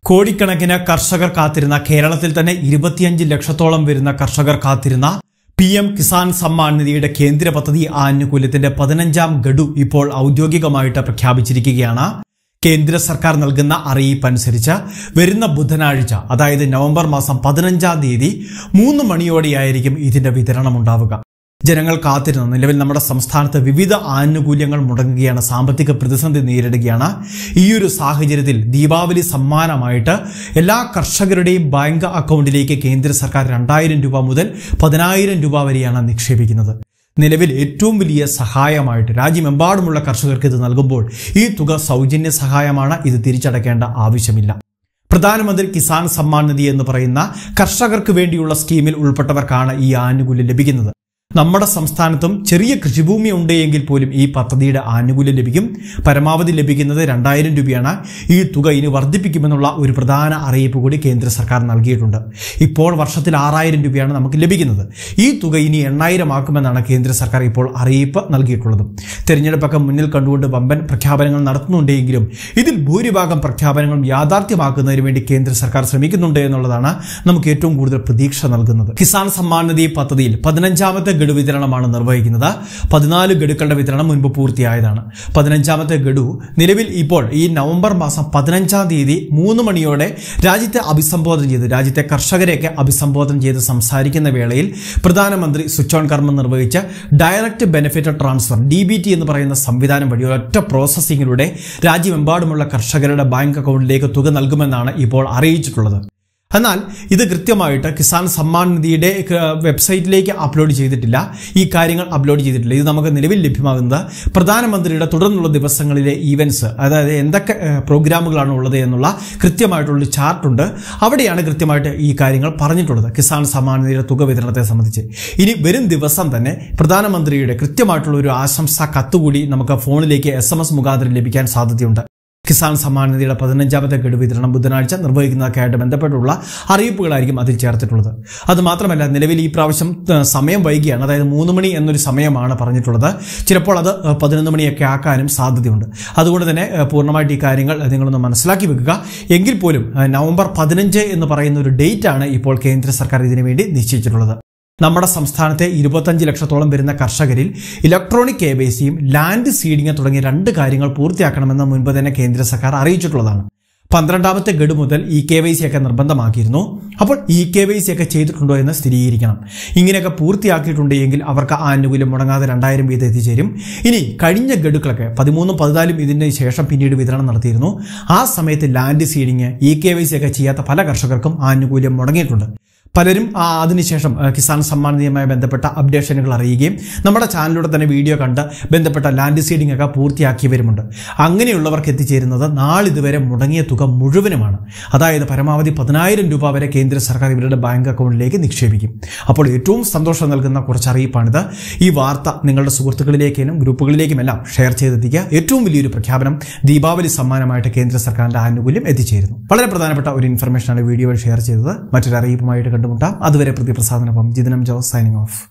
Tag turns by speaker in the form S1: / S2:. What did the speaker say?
S1: കോടിക്കണക്കിന് കർഷകർ കാത്തിരുന്ന കേരളത്തിൽ തന്നെ ഇരുപത്തിയഞ്ച് ലക്ഷത്തോളം വരുന്ന കർഷകർ കാത്തിരുന്ന പി എം കിസാൻ സമ്മാൻ നിധിയുടെ കേന്ദ്ര പദ്ധതി ആനുകൂല്യത്തിന്റെ പതിനഞ്ചാം ഗഡു ഇപ്പോൾ ഔദ്യോഗികമായിട്ട് പ്രഖ്യാപിച്ചിരിക്കുകയാണ് കേന്ദ്ര സർക്കാർ നൽകുന്ന അറിയിപ്പ് അനുസരിച്ച് വരുന്ന ബുധനാഴ്ച അതായത് നവംബർ മാസം പതിനഞ്ചാം തീയതി മൂന്ന് മണിയോടെയായിരിക്കും ഇതിന്റെ വിതരണം ഉണ്ടാവുക ജനങ്ങൾ കാത്തിരുന്നു നിലവിൽ നമ്മുടെ സംസ്ഥാനത്ത് വിവിധ ആനുകൂല്യങ്ങൾ മുടങ്ങുകയാണ് സാമ്പത്തിക പ്രതിസന്ധി നേരിടുകയാണ് ഈ ഒരു സാഹചര്യത്തിൽ ദീപാവലി സമ്മാനമായിട്ട് എല്ലാ കർഷകരുടെയും ബാങ്ക് അക്കൗണ്ടിലേക്ക് കേന്ദ്ര സർക്കാർ രണ്ടായിരം രൂപ മുതൽ പതിനായിരം രൂപ വരെയാണ് നിക്ഷേപിക്കുന്നത് നിലവിൽ ഏറ്റവും വലിയ സഹായമായിട്ട് രാജ്യമെമ്പാടുമുള്ള കർഷകർക്ക് ഇത് നൽകുമ്പോൾ ഈ തുക സൗജന്യ സഹായമാണ് ഇത് തിരിച്ചടയ്ക്കേണ്ട ആവശ്യമില്ല പ്രധാനമന്ത്രി കിസാൻ സമ്മാൻ നിധി എന്ന് പറയുന്ന കർഷകർക്ക് വേണ്ടിയുള്ള സ്കീമിൽ ഉൾപ്പെട്ടവർക്കാണ് ഈ ആനുകൂല്യം ലഭിക്കുന്നത് നമ്മുടെ സംസ്ഥാനത്തും ചെറിയ കൃഷിഭൂമി ഉണ്ട് എങ്കിൽ പോലും ഈ പദ്ധതിയുടെ ആനുകൂല്യം ലഭിക്കും പരമാവധി ലഭിക്കുന്നത് രണ്ടായിരം രൂപയാണ് ഈ തുക ഇനി വർദ്ധിപ്പിക്കുമെന്നുള്ള ഒരു പ്രധാന അറിയിപ്പ് കൂടി കേന്ദ്ര സർക്കാർ നൽകിയിട്ടുണ്ട് ഇപ്പോൾ വർഷത്തിൽ ആറായിരം രൂപയാണ് നമുക്ക് ലഭിക്കുന്നത് ഈ തുക ഇനി എണ്ണായിരം ആക്കുമെന്നാണ് കേന്ദ്ര സർക്കാർ ഇപ്പോൾ അറിയിപ്പ് നൽകിയിട്ടുള്ളത് തെരഞ്ഞെടുപ്പൊക്കെ മുന്നിൽ കണ്ടുകൊണ്ട് വമ്പൻ പ്രഖ്യാപനങ്ങൾ നടത്തുന്നുണ്ടെങ്കിലും ഇതിൽ ഭൂരിഭാഗം പ്രഖ്യാപനങ്ങളും യാഥാർത്ഥ്യമാക്കുന്നതിന് വേണ്ടി കേന്ദ്ര സർക്കാർ ശ്രമിക്കുന്നുണ്ട് എന്നുള്ളതാണ് നമുക്ക് ഏറ്റവും കൂടുതൽ പ്രതീക്ഷ നൽകുന്നത് കിസാൻ സമ്മാൻ നിധി പദ്ധതിയിൽ പതിനഞ്ചാമത്തെ ഗഡു വിതരണമാണ് നിർവഹിക്കുന്നത് പതിനാല് ഗഡുക്കളുടെ വിതരണം മുൻപ് പൂർത്തിയായതാണ് പതിനഞ്ചാമത്തെ ഗഡു നിലവിൽ ഇപ്പോൾ ഈ നവംബർ മാസം പതിനഞ്ചാം തീയതി മൂന്ന് മണിയോടെ രാജ്യത്തെ അഭിസംബോധന ചെയ്ത് രാജ്യത്തെ കർഷകരെയൊക്കെ അഭിസംബോധന ചെയ്ത് സംസാരിക്കുന്ന വേളയിൽ പ്രധാനമന്ത്രി സ്വിച്ച് ഓൺ കർമ്മം നിർവഹിച്ച direct benefit transfer D B T എന്ന് പറയുന്ന സംവിധാനം വഴി ഒറ്റ പ്രോസസ്സിങ്ങിലൂടെ രാജ്യമെമ്പാടുമുള്ള കർഷകരുടെ ബാങ്ക് അക്കൗണ്ടിലേക്ക് തുക നൽകുമെന്നാണ് ഇപ്പോൾ അറിയിച്ചിട്ടുള്ളത് എന്നാൽ ഇത് കൃത്യമായിട്ട് കിസാൻ സമ്മാൻ നിധിയുടെ വെബ്സൈറ്റിലേക്ക് അപ്ലോഡ് ചെയ്തിട്ടില്ല ഈ കാര്യങ്ങൾ അപ്ലോഡ് ചെയ്തിട്ടില്ല ഇത് നമുക്ക് നിലവിൽ ലഭ്യമാകുന്നത് പ്രധാനമന്ത്രിയുടെ തുടർന്നുള്ള ദിവസങ്ങളിലെ ഈവൻസ് അതായത് എന്തൊക്കെ ഏഹ്, പ്രോഗ്രാമുകളാണ് ഉള്ളത് എന്നുള്ള കൃത്യമായിട്ടുള്ള ചാർട്ടുണ്ട് അവിടെയാണ് കൃത്യമായിട്ട് ഈ കാര്യങ്ങൾ പറഞ്ഞിട്ടുള്ളത് കിസാൻ സമ്മാൻ നിധിയുടെ തുക വിതരണത്തെ സംബന്ധിച്ച് ഇനി വരും ദിവസം തന്നെ പ്രധാനമന്ത്രിയുടെ കൃത്യമായിട്ടുള്ള ഒരു ആശംസാ കത്തുകൂടി നമുക്ക് ഫോണിലേക്ക് എസ് എം എസ് മുഖാന്തരം ലഭിക്കാൻ സാധ്യതയുണ്ട് കിസാൻ സമ്മാൻ നിധിയുടെ പതിനഞ്ചാമത്തെ ഗഡു വിതരണം ബുധനാഴ്ച നിർവഹിക്കുന്നതൊക്കെയായിട്ട് ബന്ധപ്പെട്ടുള്ള അറിയിപ്പുകളായിരിക്കും അതിൽ ചേർത്തിട്ടുള്ളത് അത് മാത്രമല്ല നിലവിൽ ഈ പ്രാവശ്യം ഏഹ്, സമയം വൈകിയാണ് അതായത് മൂന്ന് മണി എന്നൊരു സമയമാണ് പറഞ്ഞിട്ടുള്ളത് ചിലപ്പോൾ അത് ഏഹ്, പതിനൊന്ന് മണിയൊക്കെ ആക്കാനും സാധ്യതയുണ്ട് അതുകൊണ്ട് തന്നെ ഏഹ്, പൂർണ്ണമായിട്ട് ഈ കാര്യങ്ങൾ നിങ്ങളൊന്ന് മനസ്സിലാക്കി വെക്കുക എങ്കിൽ പോലും ഏഹ്, നവംബർ പതിനഞ്ച് എന്ന് പറയുന്ന ഒരു ഡേറ്റ് ആണ് ഇപ്പോൾ കേന്ദ്ര സർക്കാർ ഇതിനു വേണ്ടി നിശ്ചയിച്ചിട്ടുള്ളത് നമ്മുടെ സംസ്ഥാനത്തെ ഇരുപത്തഞ്ച് ലക്ഷത്തോളം വരുന്ന കർഷകരിൽ ഇലക്ട്രോണിക് കെ വൈ സിയും ലാൻഡ് സീഡിംഗ് തുടങ്ങിയ രണ്ട് കാര്യങ്ങൾ പൂർത്തിയാക്കണമെന്ന് മുൻപ് തന്നെ കേന്ദ്ര സർക്കാർ അറിയിച്ചിട്ടുള്ളതാണ് പന്ത്രണ്ടാമത്തെ ഗഡു മുതൽ ഇ കെ വൈ സി ഒക്കെ നിർബന്ധമാക്കിയിരുന്നു അപ്പോൾ ഇ കെ വൈ സി ഒക്കെ ചെയ്തിട്ടുണ്ടോ എന്ന് സ്ഥിരീകരിക്കണം ഇങ്ങനെയൊക്കെ പൂർത്തിയാക്കിയിട്ടുണ്ട് എങ്കിൽ അവർക്ക് ആനുകൂല്യം മുടങ്ങാതെ രണ്ടായിരം വീതം എത്തിച്ചേരും ഇനി കഴിഞ്ഞ ഗഡുക്കളൊക്കെ പതിമൂന്നും പതിനാലും ഇതിന് ശേഷം പിന്നീട് വിതരണം നടത്തിയിരുന്നു ആ സമയത്ത് land seeding E K Y C ഒക്കെ ചെയ്യാത്ത പല കർഷകർക്കും ആനുകൂല്യം മുടങ്ങിയിട്ടുണ്ട് പലരും ആ, അതിനുശേഷം ആ, കിസാൻ സമ്മാൻ നിധിയുമായി ബന്ധപ്പെട്ട അപ്ഡേഷനുകൾ അറിയുകയും നമ്മുടെ ചാനലിലൂടെ തന്നെ വീഡിയോ കണ്ട് ബന്ധപ്പെട്ട ലാൻഡ് സീഡിംഗ് ഒക്കെ പൂർത്തിയാക്കിയവരുമുണ്ട് അങ്ങനെയുള്ളവർക്ക് എത്തിച്ചേരുന്നത് നാളിതുവരെ മുടങ്ങിയ തുക മുഴുവനുമാണ് അതായത് പരമാവധി പതിനായിരം രൂപ വരെ കേന്ദ്ര സർക്കാർ ഇവരുടെ ബാങ്ക് അക്കൗണ്ടിലേക്ക് നിക്ഷേപിക്കും അപ്പോൾ ഏറ്റവും സന്തോഷം നൽകുന്ന കുറച്ച് അറിയിപ്പാണിത് ഈ വാർത്ത നിങ്ങളുടെ സുഹൃത്തുക്കളിലേക്കും ഗ്രൂപ്പുകളിലേക്കുമെല്ലാം ഷെയർ ചെയ്തെത്തിക്കുക ഏറ്റവും വലിയൊരു പ്രഖ്യാപനം ദീപാവലി സമ്മാനമായിട്ട് കേന്ദ്ര സർക്കാരിന്റെ ആനുകൂല്യം എത്തിച്ചേരുന്നു വളരെ പ്രധാനപ്പെട്ട ഒരു ഇൻഫർമേഷനാണ് വീഡിയോയിൽ ഷെയർ ചെയ്തത് മറ്റൊരു അറിയിപ്പുമായിട്ട് കണ്ടുമുട്ടാം അതുവരെ പ്രതിപ്രസാദനൊപ്പം ജിതനം ജോസ് സൈനിങ് ഓഫ്